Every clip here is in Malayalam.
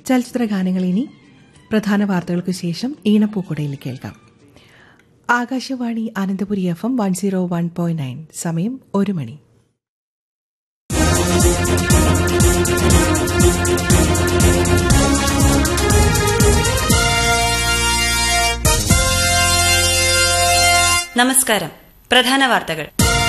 ചലച്ചിത്ര ഗാനങ്ങൾ ഇനി പ്രധാന വാർത്തകൾക്ക് ശേഷം ഈണപ്പൂക്കുടയിൽ കേൾക്കാം Akashvani Ananthapuri F M one zero one point nine സമയം ഒരു മണി നമസ്കാരം പ്രധാന വാർത്തകൾ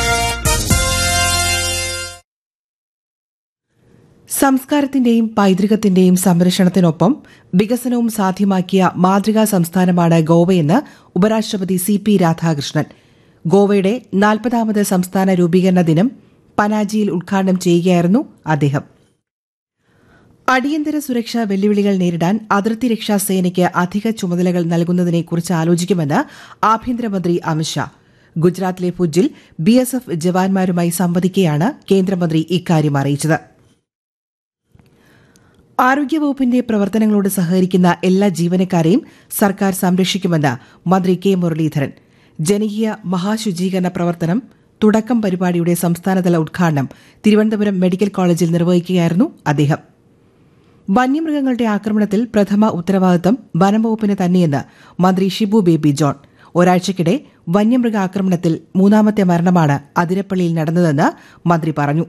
സംസ്കാരത്തിന്റെയും പൈതൃകത്തിന്റെയും സംരക്ഷണത്തിനൊപ്പം വികസനവും സാധ്യമാക്കിയ മാതൃകാ സംസ്ഥാനമാണ് ഗോവയെന്ന് ഉപരാഷ്ട്രപതി സി പി രാധാകൃഷ്ണൻ ഗോവയുടെ നാൽപ്പതാമത് സംസ്ഥാന രൂപീകരണ ദിനം പനാജിയിൽ ഉദ്ഘാടനം ചെയ്യുകയായിരുന്നു അദ്ദേഹം അടിയന്തര സുരക്ഷാ വെല്ലുവിളികൾ നേരിടാൻ അതിർത്തി രക്ഷാ സേനയ്ക്ക് അധിക ചുമതലകൾ നൽകുന്നതിനെക്കുറിച്ച് ആലോചിക്കുമെന്ന് ആഭ്യന്തരമന്ത്രി അമിത്ഷാ ഗുജറാത്തിലെ ഭുജിൽ ബിഎസ്എഫ് ജവാന്മാരുമായി സംവദിക്കെയാണ് കേന്ദ്രമന്ത്രി ഇക്കാര്യം അറിയിച്ചത് ആരോഗ്യവകുപ്പിന്റെ പ്രവർത്തനങ്ങളോട് സഹകരിക്കുന്ന എല്ലാ ജീവനക്കാരെയും സർക്കാർ സംരക്ഷിക്കുമെന്ന് മന്ത്രി കെ മുരളീധരൻ ജനകീയ മഹാശുചീകരണ പ്രവർത്തനം തുടക്കം പരിപാടിയുടെ സംസ്ഥാനതല ഉദ്ഘാടനം തിരുവനന്തപുരം മെഡിക്കൽ കോളേജിൽ നിർവഹിക്കുകയായിരുന്നു അദ്ദേഹം വന്യമൃഗങ്ങളുടെ ആക്രമണത്തിൽ പ്രഥമ ഉത്തരവാദിത്തം വനംവകുപ്പിന് തന്നെയെന്ന് മന്ത്രി ഷിബു ബേബി ജോൺ ഒരാഴ്ചയ്ക്കിടെ വന്യമൃഗ ആക്രമണത്തിൽ മൂന്നാമത്തെ മരണമാണ് അതിരപ്പള്ളിയിൽ നടന്നതെന്ന് മന്ത്രി പറഞ്ഞു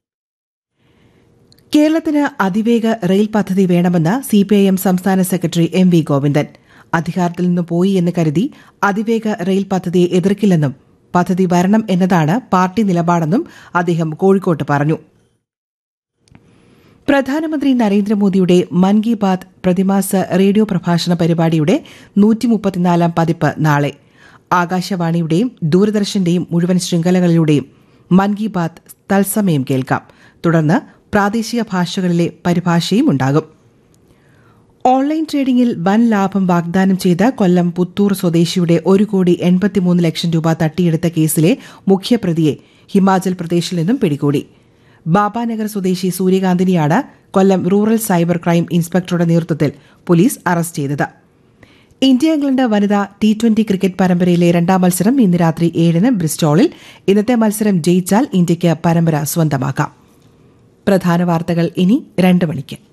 കേരളത്തിന് അതിവേഗ റെയിൽ പദ്ധതി വേണമെന്ന് സിപിഐഎം സംസ്ഥാന സെക്രട്ടറി എം വി ഗോവിന്ദൻ അധികാരത്തിൽ നിന്ന് പോയി എന്ന് കരുതി അതിവേഗ റെയിൽ പദ്ധതിയെ എതിർക്കില്ലെന്നും പദ്ധതി വരണം എന്നതാണ് പാർട്ടി നിലപാടെന്നും അദ്ദേഹം കോഴിക്കോട്ട് പറഞ്ഞു പ്രധാനമന്ത്രി നരേന്ദ്രമോദിയുടെ മൻ കി ബാത് പ്രതിമാസ റേഡിയോ പ്രഭാഷണ പരിപാടിയുടെ നൂറ്റിമുപ്പത്തിനാലാം പതിപ്പ് നാളെ ആകാശവാണിയുടെയും ദൂരദർശന്റെയും മുഴുവൻ ശൃംഖലകളിലൂടെയും മൻ കി ബാത് തത്സമയം കേൾക്കാം തുടർന്ന് പ്രാദേശിക ഭാഷകളിലെ പരിഭാഷയും ഉണ്ടാകും ഓൺലൈൻ ട്രേഡിംഗിൽ വൻ ലാഭം വാഗ്ദാനം ചെയ്ത കൊല്ലം പുത്തൂർ സ്വദേശിയുടെ ഒരു കോടി എൺപത്തിമൂന്ന് ലക്ഷം രൂപ തട്ടിയെടുത്ത കേസിലെ മുഖ്യപ്രതിയെ ഹിമാചൽ പ്രദേശിൽ നിന്നും പിടികൂടി ബാബാനഗർ സ്വദേശി സൂര്യകാന്തിനെയാണ് കൊല്ലം റൂറൽ സൈബർ ക്രൈം ഇൻസ്പെക്ടറുടെ നേതൃത്വത്തിൽ പോലീസ് അറസ്റ്റ് ചെയ്തത് ഇന്ത്യ ഇംഗ്ലണ്ട് വനിതാ ടി ട്വന്റി ക്രിക്കറ്റ് പരമ്പരയിലെ രണ്ടാം മത്സരം ഇന്ന് രാത്രി ഏഴിന് ബ്രിസ്റ്റോളിൽ ഇന്നത്തെ മത്സരം ജയിച്ചാൽ ഇന്ത്യയ്ക്ക് പരമ്പര സ്വന്തമാക്കാം പ്രധാന വാർത്തകൾ ഇനി രണ്ട് മണിക്ക്